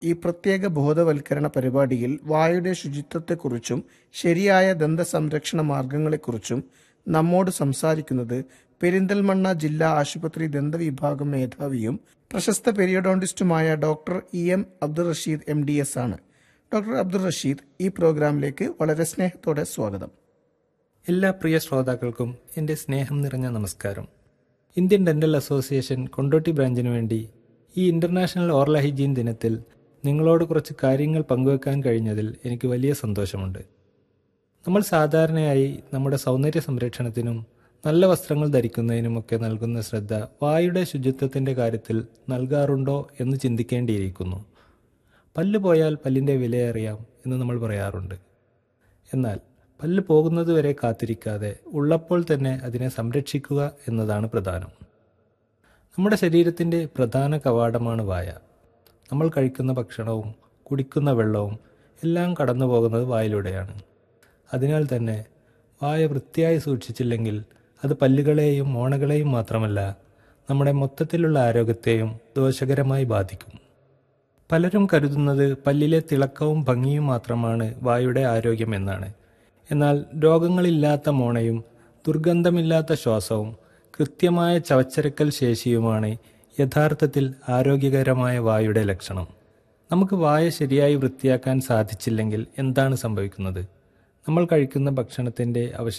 ഈ പ്രത്യേക ബോധവൽക്കരണ പരിപാടിയിൽ വായുടെ ശുചിത്വത്തെക്കുറിച്ചും ശരിയായ ദന്ത സംരക്ഷണ മാർഗങ്ങളെക്കുറിച്ചും നമ്മോട് സംസാരിക്കുന്നത് പെരിന്തൽമണ്ണ ജില്ലാ ആശുപത്രി ദന്തവിഭാഗം മേധാവിയും പ്രശസ്ത പെരിയോഡോണ്ടിസ്റ്റുമായ doctor E M Abdul Rasheed M D S ആണ് ഡോക്ടർ അബ്ദുൾ റഷീദ് ഈ പ്രോഗ്രാമിലേക്ക് വളരെ സ്നേഹത്തോടെ സ്വാഗതം എല്ലാ പ്രിയ ശ്രോതാക്കൾക്കും എൻ്റെ സ്നേഹം നിറഞ്ഞ നമസ്കാരം ഇന്ത്യൻ ഡെന്റൽ അസോസിയേഷൻ കൊണ്ടോട്ടി ബ്രാഞ്ചിനു വേണ്ടി ഈ ഇന്റർനാഷണൽ ഓറൽ ഹൈജീൻ ദിനത്തിൽ നിങ്ങളോട് കുറച്ച് കാര്യങ്ങൾ പങ്കുവെക്കാൻ കഴിഞ്ഞതിൽ എനിക്ക് വലിയ സന്തോഷമുണ്ട് നമ്മൾ സാധാരണയായി നമ്മുടെ സൗന്ദര്യ സംരക്ഷണത്തിനും നല്ല വസ്ത്രങ്ങൾ ധരിക്കുന്നതിനുമൊക്കെ നൽകുന്ന ശ്രദ്ധ വായുടെ ശുചിത്വത്തിൻ്റെ കാര്യത്തിൽ നൽകാറുണ്ടോ എന്ന് ചിന്തിക്കേണ്ടിയിരിക്കുന്നു പല്ല് പോയാൽ പല്ലിൻ്റെ വിലയറിയാം എന്ന് നമ്മൾ പറയാറുണ്ട് എന്നാൽ പല്ല് പോകുന്നതുവരെ കാത്തിരിക്കാതെ ഉള്ളപ്പോൾ തന്നെ അതിനെ സംരക്ഷിക്കുക എന്നതാണ് പ്രധാനം നമ്മുടെ ശരീരത്തിൻ്റെ പ്രധാന കവാടമാണ് വായ നമ്മൾ കഴിക്കുന്ന ഭക്ഷണവും കുടിക്കുന്ന വെള്ളവും എല്ലാം കടന്നു പോകുന്നത് വായിലൂടെയാണ് അതിനാൽ തന്നെ വായ വൃത്തിയായി സൂക്ഷിച്ചില്ലെങ്കിൽ അത് പല്ലുകളെയും മോണകളെയും മാത്രമല്ല നമ്മുടെ മൊത്തത്തിലുള്ള ആരോഗ്യത്തെയും ദോഷകരമായി ബാധിക്കും പലരും കരുതുന്നത് പല്ലിലെ തിളക്കവും ഭംഗിയും മാത്രമാണ് വായുടെ ആരോഗ്യം എന്നാണ് എന്നാൽ രോഗങ്ങളില്ലാത്ത മോണയും ദുർഗന്ധമില്ലാത്ത ശ്വാസവും കൃത്യമായ ചവച്ചരക്കൽ ശേഷിയുമാണ് യഥാർത്ഥത്തിൽ ആരോഗ്യകരമായ വായുടെ ലക്ഷണം നമുക്ക് വായ ശരിയായി വൃത്തിയാക്കാൻ സാധിച്ചില്ലെങ്കിൽ എന്താണ് സംഭവിക്കുന്നത് നമ്മൾ കഴിക്കുന്ന ഭക്ഷണത്തിൻ്റെ അവശിഷ്ട